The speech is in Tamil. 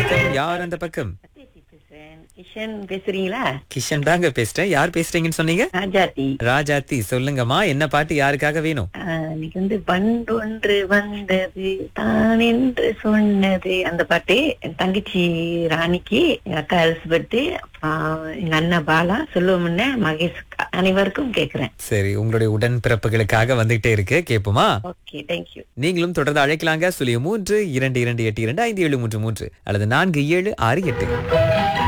வணக்கம் யார் அந்த பக்கம் சத்யஜி பேசுறேன் கிஷன் பேசுறீங்களா கிஷன் தாங்க பேசுறேன் யார் பேசுறீங்கன்னு சொன்னீங்க ராஜாத்தி ராஜாத்தி சொல்லுங்கம்மா என்ன பாட்டு யாருக்காக வேணும் ஆஹ், இன்னைக்கு வந்து பண்டொன்று வந்தது தான் என்று சொன்னது அந்த பாட்டு என் தங்கச்சி ராணிக்கு எங்க அக்கா எலிசபெத் அப்புறம் எங்க அண்ணா பாலா சொல்லுவோம்னு மகேஷ் அக்கா. அனைவருக்கும் கேக்குறேன் சரி உங்களுடைய உடன் பிறப்புகளுக்காக வந்துகிட்டே இருக்கு கேட்போமா ஓகே தேங்க்யூ நீங்களும் தொடர்ந்து அழைக்கலாங்க சுழிய மூன்று இரண்டு இரண்டு எட்டு இரண்டு ஐந்து ஏழு மூன்று மூன்று அல்லது நான்கு ஏழு ஆறு எட்டு